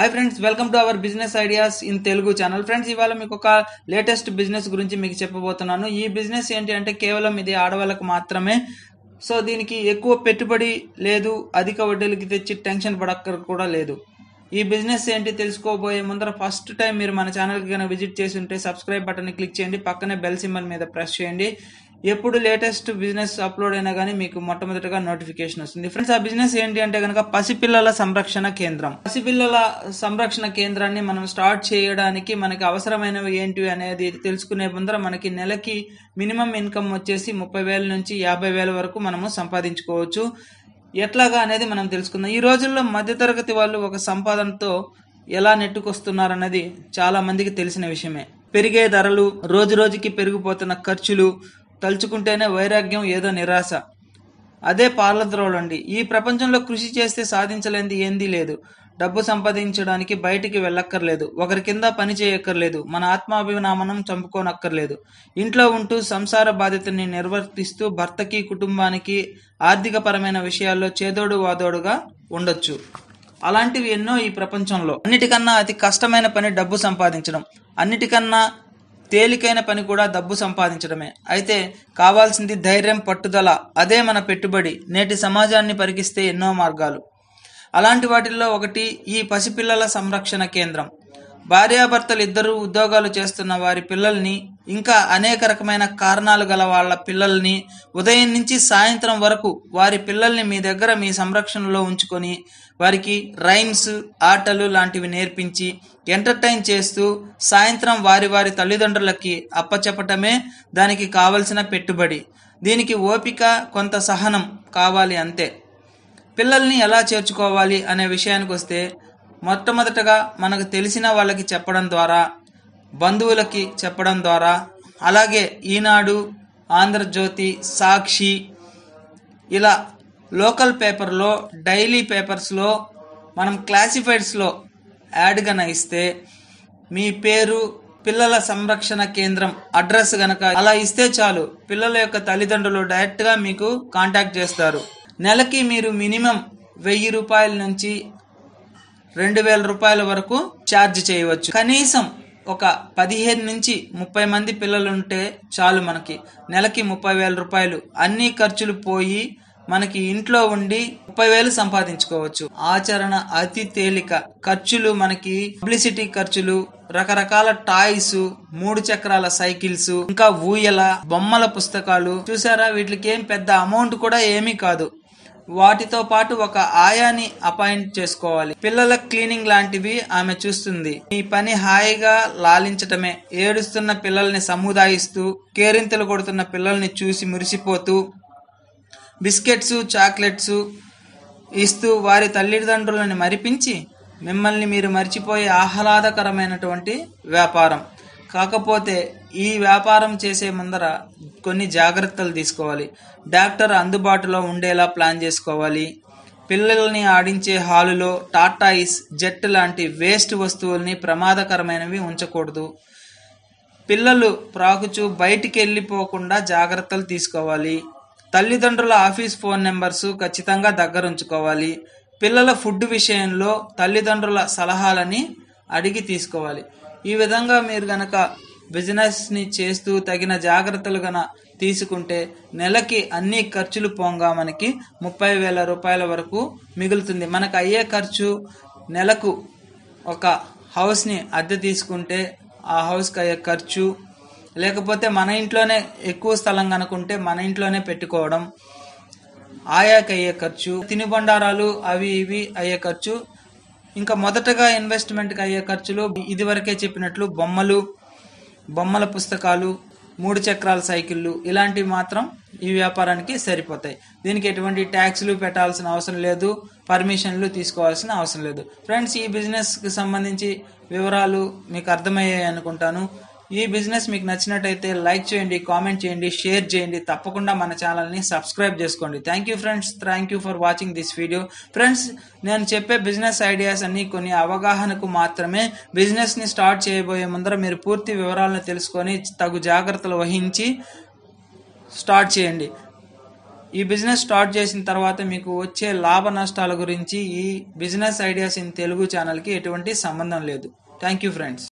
hi friends welcome to our business ideas in Telugu channel friends ఇవాళ మీకు ఒక latest business గురించి మీకు చెప్పబోతున్నాను ఈ బిజినెస్ ఏంటి అంటే కేవలం ఇది ఆడవాళ్ళకు మాత్రమే సో దీనికి ఎక్కువ పెట్టుబడి లేదు అధిక వడ్డీలకి తెచ్చి టెన్షన్ పడక్కర్ కూడా లేదు ఈ బిజినెస్ ఏంటి తెలుసుకోబోయే ముందర ఫస్ట్ టైం మీరు మన ఛానల్కి కనుక విజిట్ చేసి ఉంటే సబ్స్క్రైబ్ బటన్ని క్లిక్ చేయండి పక్కనే బెల్ సింబల్ మీద ప్రెస్ చేయండి ఎప్పుడు లేటెస్ట్ బిజినెస్ అప్లోడ్ అయినా కానీ మీకు మొట్టమొదటిగా నోటిఫికేషన్ వస్తుంది ఫ్రెండ్స్ ఆ బిజినెస్ ఏంటి అంటే కనుక పసిపిల్లల సంరక్షణ కేంద్రం పసిపిల్లల సంరక్షణ కేంద్రాన్ని మనం స్టార్ట్ చేయడానికి మనకి అవసరమైనవి ఏంటి అనేది తెలుసుకునే ముందర మనకి నెలకి మినిమం ఇన్కమ్ వచ్చేసి ముప్పై వేల నుంచి యాభై వేల వరకు మనము సంపాదించుకోవచ్చు ఎట్లాగా అనేది మనం తెలుసుకుందాం ఈ రోజుల్లో మధ్యతరగతి వాళ్ళు ఒక సంపాదనతో ఎలా నెట్టుకొస్తున్నారన్నది చాలా మందికి తెలిసిన విషయమే పెరిగే ధరలు రోజు రోజుకి పెరిగిపోతున్న ఖర్చులు తలుచుకుంటేనే వైరాగ్యం ఏదో నిరాశ అదే పాలద్రోలండి ఈ ప్రపంచంలో కృషి చేస్తే సాధించలేనిది ఏందీ లేదు డబ్బు సంపాదించడానికి బయటికి వెళ్ళక్కర్లేదు ఒకరి కింద పని చేయక్కర్లేదు మన ఆత్మాభిమానం చంపుకోనక్కర్లేదు ఇంట్లో ఉంటూ సంసార బాధ్యతని నిర్వర్తిస్తూ భర్తకి కుటుంబానికి ఆర్థికపరమైన విషయాల్లో చేదోడు వాదోడుగా ఉండొచ్చు అలాంటివి ఎన్నో ఈ ప్రపంచంలో అన్నిటికన్నా అతి కష్టమైన పని డబ్బు సంపాదించడం అన్నిటికన్నా తేలికైన పని కూడా డబ్బు సంపాదించడమే అయితే కావాల్సింది ధైర్యం పట్టుదల అదే మన పెట్టుబడి నేటి సమాజాన్ని పరికిస్తే ఎన్నో మార్గాలు అలాంటి వాటిల్లో ఒకటి ఈ పసిపిల్లల సంరక్షణ కేంద్రం భార్యాభర్తలు ఇద్దరు ఉద్యోగాలు చేస్తున్న వారి పిల్లల్ని ఇంకా అనేక రకమైన కారణాలు గల వాళ్ళ పిల్లల్ని ఉదయం నుంచి సాయంత్రం వరకు వారి పిల్లల్ని మీ దగ్గర మీ సంరక్షణలో ఉంచుకొని వారికి రైమ్స్ ఆటలు లాంటివి నేర్పించి ఎంటర్టైన్ చేస్తూ సాయంత్రం వారి వారి తల్లిదండ్రులకి అప్పచెప్పటమే దానికి కావలసిన పెట్టుబడి దీనికి ఓపిక కొంత సహనం కావాలి అంతే పిల్లల్ని ఎలా చేర్చుకోవాలి అనే విషయానికి వస్తే మొట్టమొదటగా మనకు తెలిసిన వాళ్ళకి చెప్పడం ద్వారా బంధువులకి చెప్పడం ద్వారా అలాగే ఈనాడు ఆంధ్రజ్యోతి సాక్షి ఇలా లోకల్ పేపర్లో డైలీ పేపర్స్లో మనం క్లాసిఫైడ్స్లో యాడ్ గన ఇస్తే మీ పేరు పిల్లల సంరక్షణ కేంద్రం అడ్రస్ గనక అలా ఇస్తే చాలు పిల్లల యొక్క తల్లిదండ్రులు డైరెక్ట్గా మీకు కాంటాక్ట్ చేస్తారు నెలకి మీరు మినిమం వెయ్యి రూపాయల నుంచి రెండు వేల రూపాయల వరకు ఛార్జ్ చేయవచ్చు కనీసం ఒక పదిహేను నుంచి ముప్పై మంది పిల్లలు ఉంటే చాలు మనకి నెలకి ముప్పై వేల రూపాయలు అన్ని ఖర్చులు పోయి మనకి ఇంట్లో ఉండి ముప్పై వేలు సంపాదించుకోవచ్చు ఆచరణ అతి తేలిక ఖర్చులు మనకి పబ్లిసిటీ ఖర్చులు రకరకాల టాయ్స్ మూడు చక్రాల సైకిల్స్ ఇంకా ఊయల బొమ్మల పుస్తకాలు చూసారా వీటికి ఏం పెద్ద అమౌంట్ కూడా ఏమీ కాదు వాటితో పాటు ఒక ఆయాని అపాయింట్ చేసుకోవాలి పిల్లల క్లీనింగ్ లాంటివి ఆమె చూస్తుంది ఈ పని హాయిగా లాలించటమే ఏడుస్తున్న పిల్లల్ని సముదాయిస్తూ కేరింతలు కొడుతున్న పిల్లల్ని చూసి మురిసిపోతూ బిస్కెట్స్ చాక్లెట్స్ ఇస్తూ వారి తల్లిదండ్రులను మరిపించి మిమ్మల్ని మీరు మర్చిపోయే ఆహ్లాదకరమైనటువంటి వ్యాపారం కాకపోతే ఈ వ్యాపారం చేసే ముందర కొన్ని జాగ్రత్తలు తీసుకోవాలి డాక్టర్ అందుబాటులో ఉండేలా ప్లాన్ చేసుకోవాలి పిల్లల్ని ఆడించే హాలులో టాటాయిస్ జెట్ లాంటి వేస్ట్ వస్తువుల్ని ప్రమాదకరమైనవి ఉంచకూడదు పిల్లలు ప్రాకుచు బయటికి వెళ్ళిపోకుండా జాగ్రత్తలు తీసుకోవాలి తల్లిదండ్రుల ఆఫీస్ ఫోన్ నెంబర్స్ ఖచ్చితంగా దగ్గర ఉంచుకోవాలి పిల్లల ఫుడ్ విషయంలో తల్లిదండ్రుల సలహాలని అడిగి తీసుకోవాలి ఈ విధంగా మీరు గనక బిజినెస్ని చేస్తూ తగిన జాగ్రత్తలు గన తీసుకుంటే నెలకి అన్ని ఖర్చులు పోంగా మనకి ముప్పై వేల రూపాయల వరకు మిగులుతుంది మనకు అయ్యే ఖర్చు నెలకు ఒక హౌస్ని అద్దె తీసుకుంటే ఆ హౌస్కి అయ్యే ఖర్చు లేకపోతే మన ఇంట్లోనే ఎక్కువ స్థలం కనుకుంటే మన ఇంట్లోనే పెట్టుకోవడం ఆయాకి అయ్యే ఖర్చు తినుబండారాలు అవి ఇవి అయ్యే ఖర్చు ఇంకా మొదటగా ఇన్వెస్ట్మెంట్కి అయ్యే ఖర్చులు ఇదివరకే చెప్పినట్లు బొమ్మలు బొమ్మల పుస్తకాలు మూడు చక్రాల సైకిళ్ళు ఇలాంటివి మాత్రం ఈ వ్యాపారానికి సరిపోతాయి దీనికి ఎటువంటి ట్యాక్స్లు పెట్టాల్సిన అవసరం లేదు పర్మిషన్లు తీసుకోవాల్సిన అవసరం లేదు ఫ్రెండ్స్ ఈ బిజినెస్కి సంబంధించి వివరాలు మీకు అర్థమయ్యాయి అనుకుంటాను ఈ బిజినెస్ మీకు నచ్చినట్టయితే లైక్ చేయండి కామెంట్ చేయండి షేర్ చేయండి తప్పకుండా మన ఛానల్ని సబ్స్క్రైబ్ చేసుకోండి thank you friends thank you for watching this video friends నేను చెప్పే బిజినెస్ ఐడియాస్ అన్ని కొన్ని అవగాహనకు మాత్రమే బిజినెస్ని స్టార్ట్ చేయబోయే ముందర మీరు పూర్తి వివరాలను తెలుసుకొని తగు జాగ్రత్తలు వహించి స్టార్ట్ చేయండి ఈ బిజినెస్ స్టార్ట్ చేసిన తర్వాత మీకు వచ్చే లాభ నష్టాల గురించి ఈ బిజినెస్ ఐడియాస్ ఇన్ తెలుగు ఛానల్కి ఎటువంటి సంబంధం లేదు థ్యాంక్ యూ ఫ్రెండ్స్